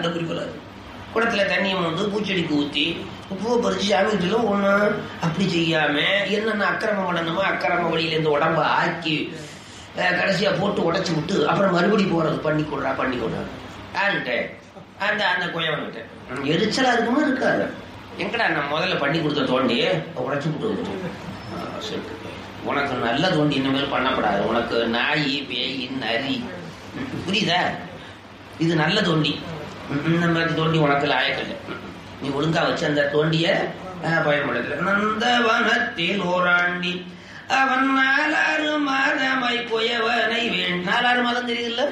அந்த குறிப்பில் குடத்துல தண்ணியை வந்து பூச்செடிக்கு ஊற்றி பூவை பறிச்சு சாமி கிட்ட ஒண்ணு அப்படி செய்யாம என்னென்ன அக்கிரமம் பண்ணணுமோ அக்கிரம வழியில இந்த உடம்ப ஆக்கி அஹ், கடைசியா போட்டு உடைச்சு விட்டு அப்புறம் மறுபடி போறது பண்ணி கொடுறா பண்ணி கொடுறா ஆன்ட்டு அந்த அந்த குயவன்கிட்ட எரிச்சலா இருக்குமா இருக்காது எங்கடா நான் முதல்ல பண்ணி கொடுத்த தோண்டி உடைச்சு விட்டு வந்துட்டேன். ஆ, சரி. உனக்கு நல்ல தோண்டி இனிமேல் பண்ணப்படாது உனக்கு நாய் பேய் நரி ம், புரியுதா இது நல்ல தோண்டி ம், இந்த மாதிரி தோண்டி உனக்கு லாயக்கல்ல ம், நீ ஒழுங்கா வச்சு அந்த தோண்டிய பயன்படுத்த நந்தவனத்தில் ஓராண்டி அவன் நாலாறு மாதமாய் போயவனை வேண் நாலாறு மாதம் தெரியுதுல்ல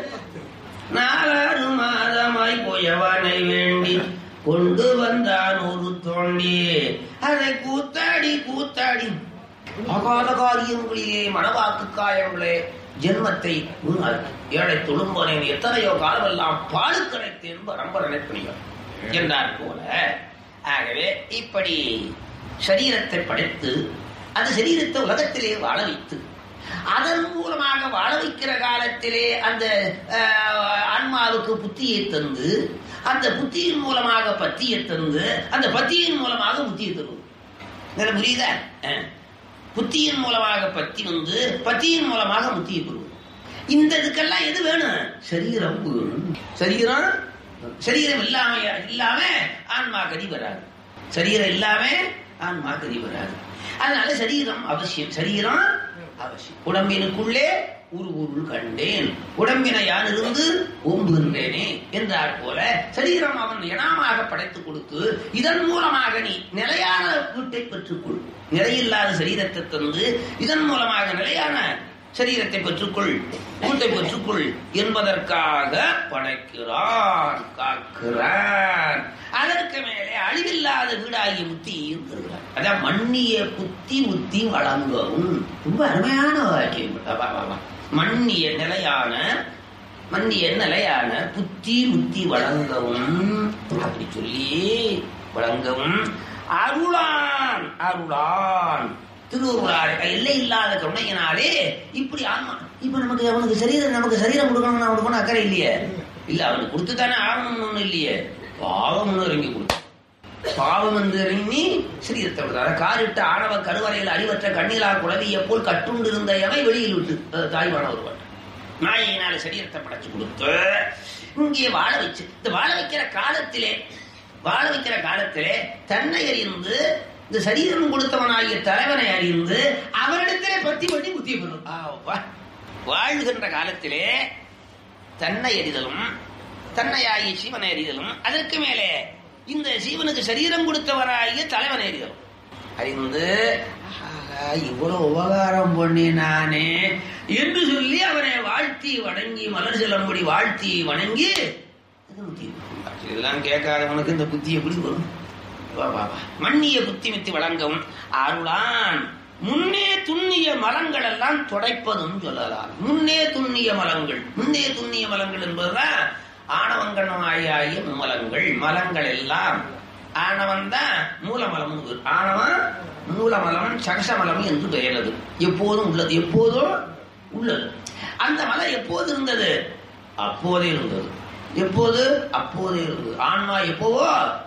நாலாறு மாதமாய் போயவனை வேண்டி கொண்டு வந்தான் ஒரு தோண்டி அதை கூத்தாடி கூத்தாடி அகாத காரியங்களிலே மனவாக்கு காயங்களே ஜென்மத்தை வீணாக்கி ஏழை தொழும்பனேன் எத்தனையோ காலமெல்லாம் பாடு கிடைத்தேன் பரம்பரனை புனிவர் என்றார் போல ஆகவே இப்படி சரீரத்தை படைத்து அந்த சரீரத்தை உலகத்திலே வாழ வைத்து அதன் மூலமாக வாழ வைக்கிற காலத்திலே அந்த அஹ், ஆன்மாவுக்கு புத்தியை தந்து அந்த புத்தியின் மூலமாக பத்தியை தந்து அந்த பத்தியின் மூலமாக புத்தியை தருவது இதுல புரியுதா அஹ். புத்தியின் மூலமாக பத்தி வந்து பத்தியின் மூலமாக முத்தியை பெறுவது இந்த இதுக்கெல்லாம் எது வேணும் சரீரம் வேணும் சரீரம் சரீரம் இல்லாம இல்லாம ஆன்மா கதி வராது சரீரம் இல்லாம ஆன்மா கதி வராது அதனால சரீரம் அவசியம் சரீரம் அவசியம் உடம்பினுக்குள்ளே ஒரு பொருள் கண்டேன் உடம்பினை யான் இருந்து ஓம்புகின்றேனே என்றார் போல சரீரம் அவன் இனாமாக படைத்துக் கொடுத்து இதன் மூலமாக நீ நிலையான வீட்டை பெற்றுக்கொள் நிலையில்லாத சரீரத்தை தந்து இதன் மூலமாக நிலையான சரீரத்தை பெற்றுக்கொள் வீட்டை பெற்றுக்கொள் என்பதற்காக படைக்கிறான் காக்கிறான் அதற்கு மேலே அழிவில்லாத வீடாகிய முத்தியையும் தருகிறார் அதான் மன்னிய புத்தி முத்தி வழங்கவும் ரொம்ப அருமையான வாக்கியம் வா, வா, வா. மன்னிய நிலையான மன்னிய நிலையான புத்தி முத்தி வழங்கவும் அப்படி சொல்லி வழங்கவும் அருளான் அருளான் திருவுருளார் எல்லை இல்லாத கருணையினாலே இப்படி ஆன்மா இப்ப நமக்கு அவனுக்கு சரீரம் நமக்கு சரீரம் கொடுக்கணும் அவனுக்கு அக்கறை இல்லையே இல்ல அவனுக்கு கொடுத்து தானே ஆகணும்னு ஒண்ணு இல்லையே பாவம்னு இறங்கி கொடுத்து பாவம் என்று இறங்கி சரீரத்தை விடுறாரு காரிட்ட ஆணவ கருவறையில் அறிவற்ற கண்ணீரா குழவிய போல் கட்டுண்டு இருந்த எவை வெளியில் விட்டு அஹ், தாய்வான ஒருவன் நாயினால சரீரத்தை படைச்சு கொடுத்து இங்கே வாழ வச்சு இந்த வாழ வைக்கிற காலத்திலே வாழ வைக்கிற காலத்திலே தன்னை அறிந்து இந்த சரீரம் கொடுத்தவனாகிய தலைவனை அறிந்து அவரிடத்திலே பத்தி பண்ணி புத்திய பெறும் ஆ, வா- வாழ்கின்ற காலத்திலே தன்னை அறிதலும் தன்னையாகிய சிவனை அறிதலும் அதற்கு மேலே இந்த சீவனுக்கு சரீரம் கொடுத்தவராகிய தலைவனை அறிதலும் அறிந்து ஆஹா, இவ்வளவு உபகாரம் பண்ணினானே என்று சொல்லி அவனை வாழ்த்தி வணங்கி மலர் செல்லும்படி வாழ்த்தி வணங்கி அது புத்தி. இதெல்லாம் கேட்காதவனுக்கு இந்த புத்தி எப்படி வரும் வா, வா, வா. மன்னிய புத்தி மித்தி வழங்கவும் அருளான் முன்னே துண்ணிய மலங்கள் எல்லாம் துடைப்பதும் சொல்லலாம் முன்னே துண்ணிய மலங்கள் முன்னே துண்ணிய மலங்கள் என்பதுதான் ஆணவங்கணமாகிய மலங்கள் மலங்கள் எல்லாம் ஆணவன் தான் மூலமலம் ஆணவன் மூலமலம் சகசமலம் என்று பெயரது எப்போதும் உள்ளது எப்போதும் உள்ளது அந்த மலம் எப்போது இருந்தது அப்போதே இருந்தது எப்போது அப்போதே இருந்தது ஆன்மா எப்போவோ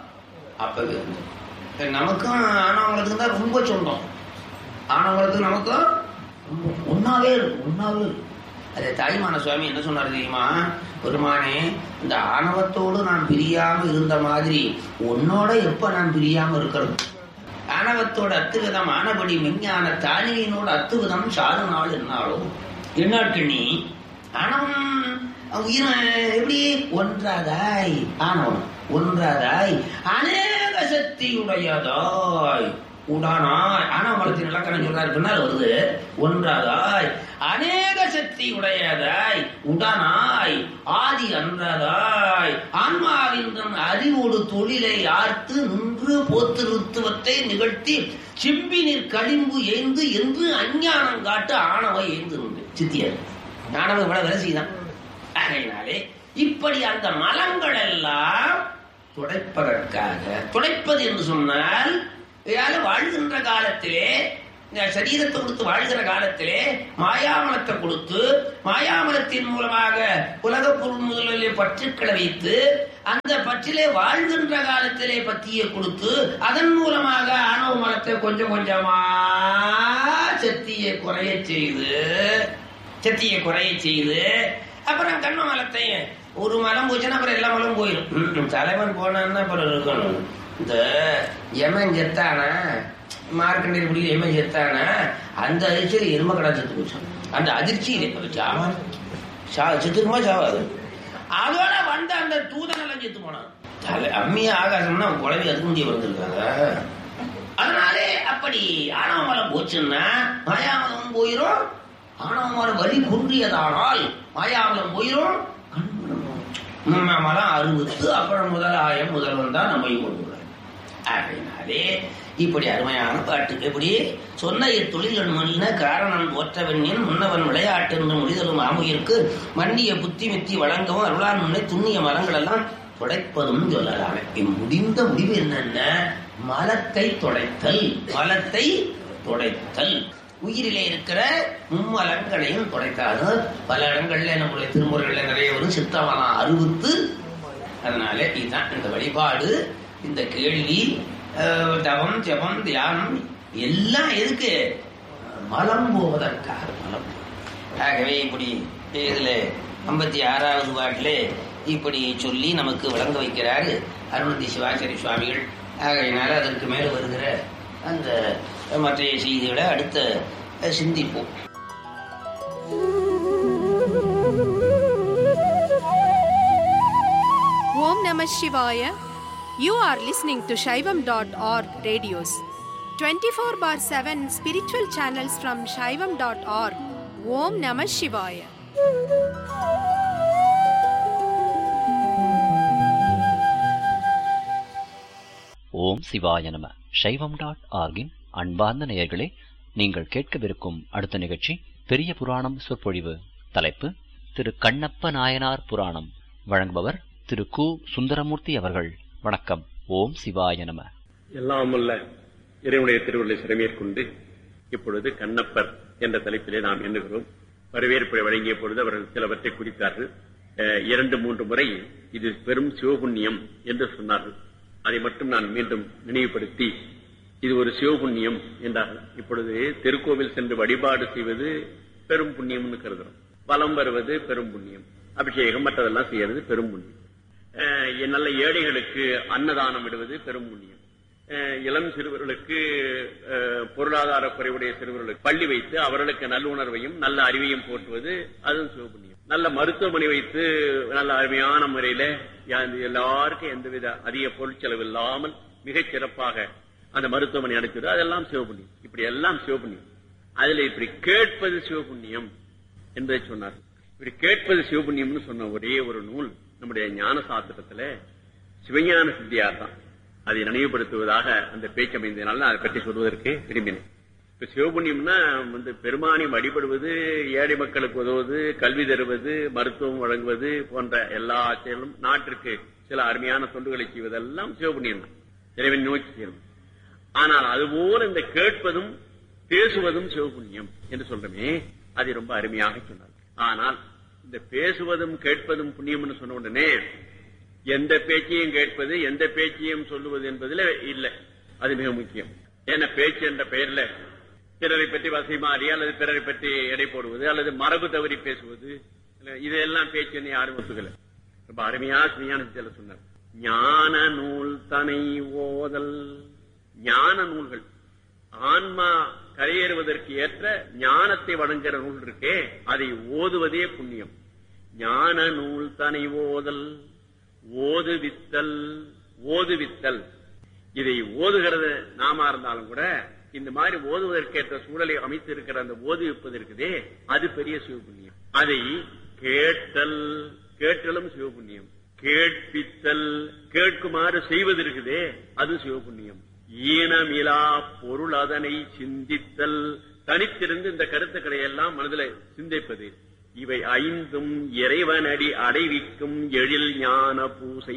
அப்பவே இருந்தது இப்ப நமக்கும் ஆணவங்களுக்கு தான் ரொம்ப சொந்தம் ஆணவங்களுக்கு நமக்கும் ரொம்ப ஒன்னாவே இருக்கும் ஒன்னாவே இருக்கும் அது தாய்மான சுவாமி என்ன சொன்னார் தெரியுமா பெருமானே இந்த ஆணவத்தோடு நான் பிரியாம இருந்த மாதிரி உன்னோட எப்ப நான் பிரியாம இருக்கிறது ஆணவத்தோட அத்துவிதம் ஆனபடி மெஞ்ஞான தானியினோட அத்துவிதம் சாது நாள் என்னாலும் என்னாட்கள் நீ ஆணவம் உயிர் எப்படி ஒன்றாதாய் ஆணவம் ஒன்றாதாய் அநேக சக்தி உடையதாய் உடானாய் ஆணவமலத்தின் இலக்கணம் சொல்றாரு பின்னால் வருது ஒன்றாதாய் அநேக சக்தி உடையதாய் உடனாய் ஆதி அன்றதாய் ஆன்மாவின் தன் அறிவோடு தொழிலை ஆர்த்து நின்று போத்திருத்துவத்தை நிகழ்த்தி செம்பினிற் களிம்பு ஏந்து என்று அஞ்ஞானம் காட்டு ஆணவ ஏந்து உண்டு சித்தியர் ஆணவம் இவ்வளவு வேலை செய்தான் ஆகையினாலே இப்படி அந்த மலங்கள் எல்லாம் துடைப்பதற்காக துடைப்பது என்று சொன்னால் இதால வாழ்கின்ற காலத்திலே இந்த சரீரத்தை கொடுத்து வாழ்கிற காலத்திலே மாயாமலத்தை கொடுத்து மாயாமலத்தின் மூலமாக உலக பொருள் முதலிலே பற்றுக்களை வைத்து அந்த பற்றிலே வாழ்கின்ற காலத்திலே பத்தியை கொடுத்து அதன் மூலமாக ஆணவ மலத்தை கொஞ்சம் கொஞ்சமா சக்தியை குறைய செய்து சக்தியை குறைய செய்து அப்புறம் கண்ம மலத்தை ஒரு மலம் போச்சுன்னா அப்புறம் எல்லா மலம் போயிடும் ம், தலைவன் போனான்னா அப்புறம் இருக்கணும் இந்த எமன் செத்தானா மார்க்கண்டியர் பிடிக்கிற எமன் செத்தானா அந்த அதிர்ச்சியில் எரும கடை செத்து போச்சு அந்த அதிர்ச்சியில் சாவா சா செத்துக்குமா சாவாது அதோட வந்த அந்த தூதனெல்லாம் செத்து போனான் தலை அம்மியா ஆகாசம்னா குழவி அதுக்கு முந்தைய வந்திருக்காங்க அதனாலே அப்படி ஆணவ மலம் போச்சுன்னா மாயாமலம் போயிரும் ஆணவ மலம் வலி குன்றியதானால் மாயாமலம் போயிரும் கண்மலம் மலம் அறுபத்து அப்புறம் முதல் ஆயம் முதல்வன் தான் நம்மை கொண்டு வரார். ஆகையினாலே இப்படி அருமையான பாட்டு எப்படி சொன்ன இத்தொழில்கள் மணின காரணம் ஒற்றவெண்ணின் முன்னவன் விளையாட்டு என்று முடிதலும் ஆமுயிருக்கு மன்னிய புத்தி மித்தி வழங்கவும் அருளான் முன்னே துண்ணிய மலங்கள் எல்லாம் துடைப்பதும் சொல்லலாமே இம் முடிந்த முடிவு என்னென்ன மலத்தை துடைத்தல் மலத்தை துடைத்தல் உயிரிலே இருக்கிற மும்மலங்களையும் துடைக்காது பல இடங்கள்ல நம்முடைய திருமுறைகள்ல நிறைய வரும் சித்தமலம் அறுபத்து அதனால இதுதான் இந்த வழிபாடு இந்த கேள்வி அஹ், தவம் ஜபம் தியானம் எல்லாம் எதுக்கு மலம் போவதற்காக மலம் ஆகவே இப்படி இதுல ஐம்பத்தி ஆறாவது பாட்டிலே இப்படி சொல்லி நமக்கு விளங்க வைக்கிறாரு அருணந்தி சிவாச்சாரி சுவாமிகள் ஆகையினால அதற்கு மேல வருகிற அந்த மற்றைய செய்திகளை அடுத்த அஹ், சிந்திப்போம் Om Namah Shivaya. You are listening to Shaivam.org radios. 24 bar 7 spiritual channels from Shaivam.org. Om Namah Shivaya. ஓம் சிவாய நம சைவம் டாட் ஆர்கின் அன்பார்ந்த நேயர்களே நீங்கள் கேட்கவிருக்கும் அடுத்த நிகழ்ச்சி பெரிய புராணம் சொற்பொழிவு தலைப்பு திரு கண்ணப்ப நாயனார் புராணம் வழங்குபவர் திரு கு சுந்தரமூர்த்தி அவர்கள் வணக்கம் ஓம் சிவாய நம எல்லாம் அல்ல இறைவனுடைய திருவுருளை சிறமேற்கொண்டு இப்பொழுது கண்ணப்பர் என்ற தலைப்பிலே நாம் எண்ணுகிறோம் வரவேற்பை வழங்கிய பொழுது அவர்கள் சிலவற்றை குறித்தார்கள் அஹ், இரண்டு மூன்று முறை இது பெரும் சிவபுண்ணியம் என்று சொன்னார்கள் அதை மட்டும் நான் மீண்டும் நினைவுபடுத்தி இது ஒரு சிவபுண்ணியம் என்றார்கள் இப்பொழுது திருக்கோவில் சென்று வழிபாடு செய்வது பெரும் புண்ணியம்னு கருதுறோம் வலம் வருவது பெரும் புண்ணியம் அபிஷேகம் மற்றதெல்லாம் செய்யறது பெரும் புண்ணியம் அஹ், நல்ல ஏழைகளுக்கு அன்னதானம் விடுவது பெரும் புண்ணியம் அஹ், இளம் சிறுவர்களுக்கு அஹ், பொருளாதார குறைவுடைய சிறுவர்களுக்கு பள்ளி வைத்து அவர்களுக்கு நல்லுணர்வையும் நல்ல அறிவையும் போற்றுவது அதுவும் சிவபுண்ணியம் நல்ல மருத்துவமனை வைத்து நல்ல அருமையான முறையில யா- எல்லாருக்கும் எந்தவித அதிக பொருட்செலவு இல்லாமல் மிகச் சிறப்பாக அந்த மருத்துவமனை நடத்துவது அதெல்லாம் சிவபுண்ணியம் இப்படி எல்லாம் சிவபுண்ணியம் அதுல இப்படி கேட்பது சிவபுண்ணியம் என்பதை சொன்னார் இப்படி கேட்பது சிவபுண்ணியம்னு சொன்ன ஒரே ஒரு நூல் நம்முடைய ஞான சாஸ்திரத்துல சிவஞான சித்தியார் தான் அதை நினைவுபடுத்துவதாக அந்த பேச்சு அமைந்ததுனால நான் அதை பற்றி சொல்வதற்கு விரும்பினேன் இப்ப சிவபுண்ணியம்னா வந்து பெருமானை வழிபடுவது ஏழை மக்களுக்கு உதவுவது கல்வி தருவது மருத்துவம் வழங்குவது போன்ற எல்லா செயலும் நாட்டிற்கு சில அருமையான தொண்டுகளை செய்வதெல்லாம் சிவபுண்ணியம் தான் இறைவன் நோக்கி செய்யணும் ஆனால் அதுபோல இந்த கேட்பதும் பேசுவதும் சிவபுண்ணியம் என்று சொல்றமே அதை ரொம்ப அருமையாக சொன்னார் ஆனால் இந்த பேசுவதும் கேட்பதும் புண்ணியம்னு சொன்ன உடனே எந்த பேச்சையும் கேட்பது எந்த பேச்சையும் சொல்லுவது என்பதுல இல்லை அது மிக முக்கியம் ஏன்னா பேச்சு என்ற பெயர்ல பிறரை பற்றி வசைமாறி அல்லது பிறரை பற்றி எடை போடுவது அல்லது மரபு தவறி பேசுவது இல்ல, இதெல்லாம் பேச்சுன்னு யாரும் ஒத்துக்கல ரொம்ப அருமையா ஸ்ரீயான சொன்னார் ஞான நூல் தனை ஓதல் ஞான நூல்கள் ஆன்மா கரையேறுவதற்கு ஏற்ற ஞானத்தை வழங்குகிற நூல் இருக்கே அதை ஓதுவதே புண்ணியம் ஞான நூல் தனை ஓதல் ஓதுவித்தல் ஓதுவித்தல் இதை ஓதுகிறது நாம இருந்தாலும் கூட இந்த மாதிரி ஓதுவதற்கேற்ற சூழலை அமைத்து இருக்கிற அந்த ஓதுவிப்பது இருக்குதே அது பெரிய சிவபுண்ணியம் அதை கேட்டல் கேட்டலும் சிவபுண்ணியம் கேட்பித்தல் கேட்குமாறு செய்வது இருக்குதே அது சிவபுண்ணியம் ஈனமிலா பொருள் அதனை சிந்தித்தல் தனித்திருந்து இந்த கருத்துக்களை எல்லாம் மனதில் சிந்திப்பது இவை ஐந்தும் இறைவனடி அடைவிக்கும் எழில் ஞான பூசை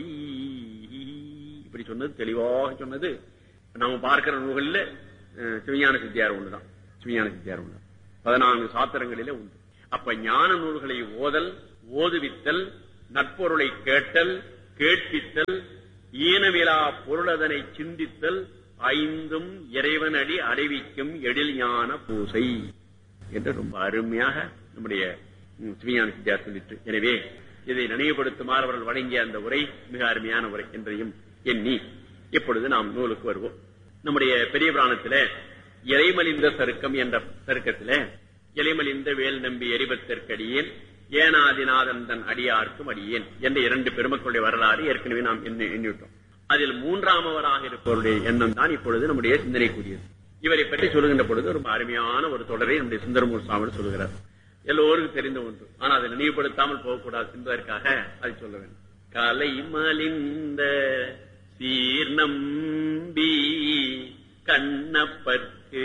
இப்படி சொன்னது தெளிவாக சொன்னது நம்ம பார்க்கிற நூல்களில் அஹ், சிவஞான சித்தியார் ஒண்ணுதான் சிவஞான சித்தியார் ஒண்ணு பதினான்கு சாத்திரங்களிலே உண்டு அப்ப ஞான நூல்களை ஓதல் ஓதுவித்தல் நட்பொருளை கேட்டல் கேட்பித்தல் ஈனமிலா பொருளதனை சிந்தித்தல் ஐந்தும் இறைவனடி அறிவிக்கும் எழில் ஞான பூசை என்று ரொம்ப அருமையாக நம்முடைய ம், சிவஞான சித்தியார் சொல்லிட்டு எனவே இதை நினைவுபடுத்துமாறு அவர்கள் வழங்கிய அந்த உரை மிக அருமையான உரை என்றையும் எண்ணி இப்பொழுது நாம் நூலுக்கு வருவோம் நம்முடைய பெரிய புராணத்தில இறைமலிந்த சருக்கம் என்ற சருக்கத்தில இலைமலிந்த வேல் நம்பி எரிபத்திற்கடியேன் ஏனாதிநாதன் தன் அடியார்க்கும் அடியேன் என்ற இரண்டு பெருமக்களுடைய வரலாறு ஏற்கனவே நாம் எண்ணி எண்ணிவிட்டோம் அதில் மூன்றாமவராக இருப்பவருடைய எண்ணம் தான் இப்பொழுது நம்முடைய சிந்தனைக்குரியது இவரை பற்றி சொல்லுகின்ற பொழுது ரொம்ப அருமையான ஒரு தொடரை நம்முடைய சுந்தரமூர் சுவாமி சொல்லுகிறார் எல்லோருக்கும் தெரிந்த ஒன்று ஆனால் அதை நினைவுபடுத்தாமல் போகக்கூடாது என்பதற்காக அதை சொல்ல வேண்டும் கலை மலிந்த சீர் நம்பி கண்ணப்பற்கு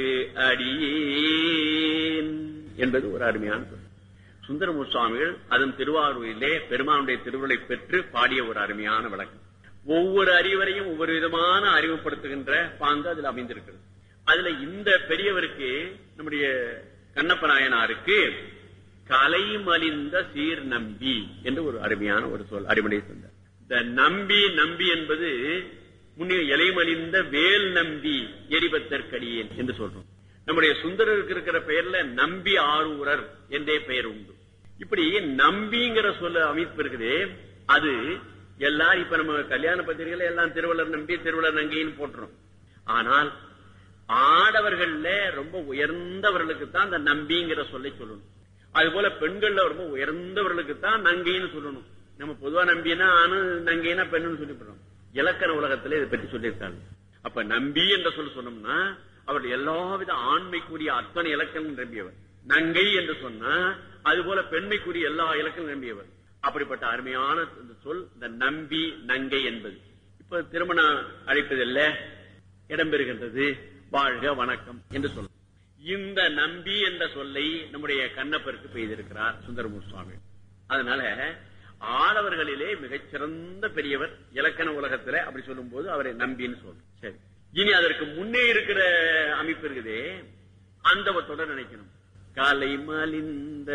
அடியேன் என்பது ஒரு அருமையான சொல் சுந்தரமூர் சுவாமிகள் அதன் திருவாரூரிலே பெருமானுடைய திருவுருளை பெற்று பாடிய ஒரு அருமையான விளக்கம் ஒவ்வொரு அறிவரையும் ஒவ்வொரு விதமான அறிவுப்படுத்துகின்ற பாங்கு அதில் அமைந்திருக்கிறது அதுல இந்த பெரியவருக்கு நம்முடைய கண்ணப்ப நாயனாருக்கு கலை மலிந்த சீர் நம்பி என்று ஒரு அருமையான ஒரு சொல் அறிமுறை சொன்னார் இந்த நம்பி நம்பி என்பது முன்னே இலைமலிந்த வேல் நம்பி எரிபத்தற்கடியேன் என்று சொல்றோம் நம்முடைய சுந்தரருக்கு இருக்கிற பெயர்ல நம்பி ஆரூரர் என்றே பெயர் உண்டு இப்படி நம்பிங்கிற சொல்ல அமைப்பு இருக்குது அது எல்லாரும் இப்ப நம்ம கல்யாண பத்திரிகையில எல்லாம் திருவள்ளர் நம்பி திருவள்ளர் நங்கின்னு போட்டுறோம் ஆனால் ஆடவர்கள்ல ரொம்ப உயர்ந்தவர்களுக்கு தான் அந்த நம்பிங்கிற சொல்லை சொல்லணும் அது போல பெண்கள்ல ரொம்ப உயர்ந்தவர்களுக்கு தான் நங்கைன்னு சொல்லணும் நம்ம பொதுவா நம்பினா ஆணு நங்கைனா பெண்ணுன்னு சொல்லிவிடுறோம் இலக்கண உலகத்துல இதை பற்றி சொல்லியிருக்காங்க அப்ப நம்பி என்ற சொல் சொன்னோம்னா அவர் எல்லாவித ஆண்மைக்குரிய அத்தனை இலக்கணம் நிரம்பியவர் நங்கை என்று சொன்னா அது போல பெண்மைக்குரிய எல்லா இலக்கணம் நிரம்பியவர் அப்படிப்பட்ட அருமையான இந்த சொல் இந்த நம்பி நங்கை என்பது இப்ப திருமணம் அழைப்பதில்ல இடம்பெறுகின்றது வாழ்க வணக்கம் என்று சொல்லும் இந்த நம்பி என்ற சொல்லை நம்முடைய கண்ணப்பருக்கு பெய்திருக்கிறார் சுந்தரமூர் சுவாமி அதனால ஆடவர்களிலே மிகச்சிறந்த பெரியவர் இலக்கண உலகத்துல அப்படி சொல்லும் போது அவரை நம்பின்னு சொல்லும் சரி இனி அதற்கு முன்னே இருக்கிற அமைப்பு இருக்குதே அந்த தொடர் நினைக்கணும் கலை மலிந்த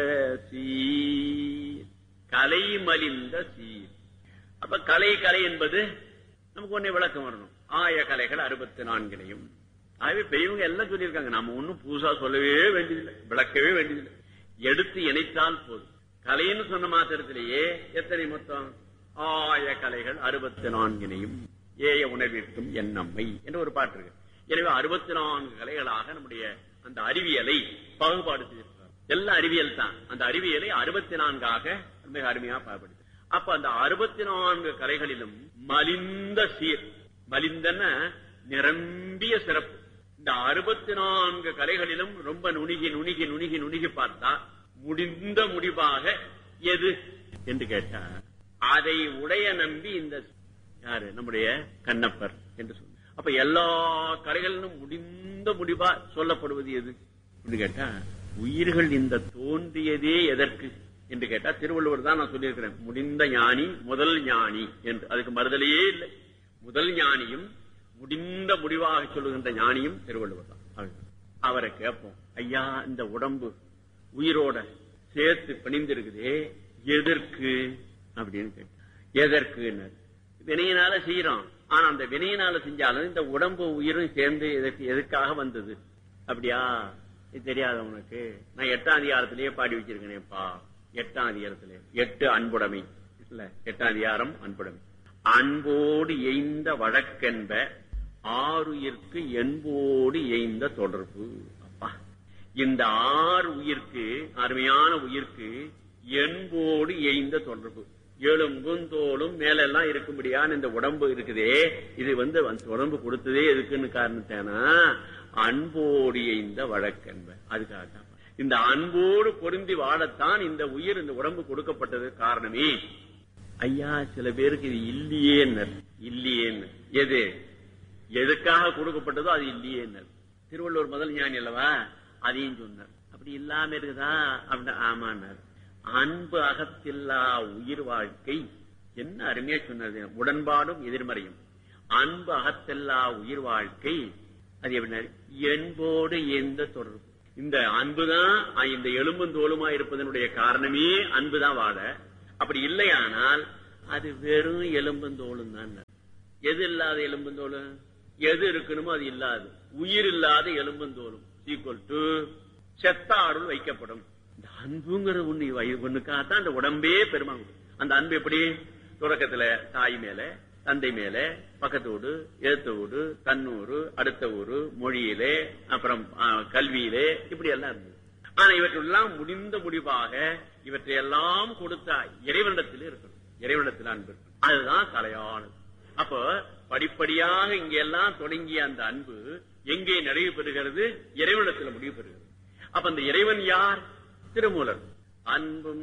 சீர் கலை மலிந்த சீர் அப்ப கலை கலை என்பது நமக்கு ஒன்னே விளக்கம் வரணும் ஆய கலைகள் அறுபத்தி நான்கிலையும் ஆகவே பெரியவங்க எல்லாம் சொல்லியிருக்காங்க நாம ஒன்னும் புதுசா சொல்லவே வேண்டியதில்லை விளக்கவே வேண்டியதில்லை எடுத்து இணைத்தால் போதும் கலைன்னு சொன்ன மாத்திரத்திலேயே எத்தனை மொத்தம் ஆய கலைகள் அறுபத்தி நான்கினையும் ஏய உணர்விற்கும் எண்ணம்மை என்று ஒரு பாட்டு இருக்கு எனவே அறுபத்தி நான்கு கலைகளாக நம்முடைய அந்த அறிவியலை பாகுபாடு செய்திருக்கிறார் எல்லாம் அறிவியல் தான் அந்த அறிவியலை அறுபத்தி நான்காக மிக அருமையா பாகுபடுத்து அப்ப அந்த அறுபத்தி நான்கு கலைகளிலும் மலிந்த சீர் மலிந்தன நிரம்பிய சிறப்பு இந்த அறுபத்தி நான்கு கலைகளிலும் ரொம்ப நுணுகி நுணுகி நுணுகி நுணுகி பார்த்தா முடிந்த முடிவாக எது என்று கேட்டா அதை உடைய நம்பி இந்த யாரு நம்முடைய கண்ணப்பர் என்று சொன்ன அப்ப எல்லா கலைகளிலும் முடிந்த முடிவா சொல்லப்படுவது எது என்று கேட்டா உயிர்கள் இந்த தோன்றியதே எதற்கு என்று கேட்டா திருவள்ளுவர் தான் நான் சொல்லியிருக்கிறேன் முடிந்த ஞானி முதல் ஞானி என்று அதுக்கு மறுதலையே இல்லை முதல் ஞானியும் முடிந்த முடிவாக சொல்லுகின்ற ஞானியும் திருவள்ளுவர் தான் அவரை கேட்போம் ஐயா இந்த உடம்பு உயிரோட சேர்த்து பிணிந்திருக்குதே எதற்கு அப்படின்னு கேட்டேன் எதற்கு வினையினால செய்யறோம் ஆனா அந்த வினையினால செஞ்சாலும் இந்த உடம்பு உயிரும் சேர்ந்து எதற்கு எதுக்காக வந்தது அப்படியா இது தெரியாத உனக்கு நான் எட்டாம் அதிகாரத்திலேயே பாடி வச்சிருக்கேனேப்பா எட்டாம் அதிகாரத்திலே எட்டு அன்புடைமை இல்ல எட்டாம் அதிகாரம் அன்புடைமை அன்போடு எய்ந்த வழக்கென்ப ஆறுயிர்க்கு என்போடு எய்ந்த தொடர்பு அப்பா இந்த ஆறு உயிர்க்கு அருமையான உயிர்க்கு என்போடு எய்ந்த தொடர்பு எலும்பும் தோலும் மேலெல்லாம் இருக்கும்படியான இந்த உடம்பு இருக்குதே இது வந்து அந்த உடம்பு கொடுத்ததே எதுக்குன்னு காரணத்தேனா அன்போடு எய்ந்த வழக்கென்ப அதுக்காக தான் இந்த அன்போடு பொருந்தி வாழத்தான் இந்த உயிர் இந்த உடம்பு கொடுக்கப்பட்டது காரணமே ஐயா சில பேருக்கு இது இல்லையேன்னர் இல்லையேன்னு எது எதுக்காக கொடுக்கப்பட்டதோ அது இல்லையேன்னர் திருவள்ளுவர் முதல் ஞானி அல்லவா அதையும் சொன்னார் அப்படி இல்லாம இருக்குதா அப்படின்னா ஆமான்னார் அன்பு அகத்தில்லா உயிர் வாழ்க்கை என்ன அருமையா சொன்னது உடன்பாடும் எதிர்மறையும் அன்பு அகத்தில்லா உயிர் வாழ்க்கை அது எப்படின்னா என்போடு எந்த தொடர்பு இந்த அன்புதான் இந்த எலும்பும் தோலுமா இருப்பதனுடைய காரணமே அன்புதான் வாழ அப்படி இல்லையானால் அது வெறும் எலும்புந்தோளும் தான் எது இல்லாத எலும்புந்தோலும் எது இருக்கணுமோ அது இல்லாது உயிர் இல்லாத எலும்புந்தோலும் ஈக்குவல் டு செத்தாருள் வைக்கப்படும் இந்த அன்புங்கிற ஒண்ணு வை- ஒண்ணுக்காகத்தான் அந்த உடம்பே பெருமா அந்த அன்பு எப்படி தொடக்கத்துல தாய் மேல தந்தை மேல பக்கத்து வீடு எழுத்த வீடு தன்னூறு அடுத்த ஊரு மொழியிலே அப்புறம் ஆ, கல்வியிலே இப்படி எல்லாம் இருந்தது ஆனா இவற்றெல்லாம் முடிந்த முடிவாக இவற்றையெல்லாம் கொடுத்த இறைவனிடத்தில் இருக்கணும் இறைவனிடத்தில் அன்பு இருக்கணும். அதுதான் கலையானது அப்ப படிப்படியாக இங்க எல்லாம் தொடங்கிய அந்த அன்பு எங்கே நிறைவு பெறுகிறது இறைவனிடத்தில் முடிவு பெறுகிறது அப்ப அந்த இறைவன் யார் திருமூலர் அன்பும்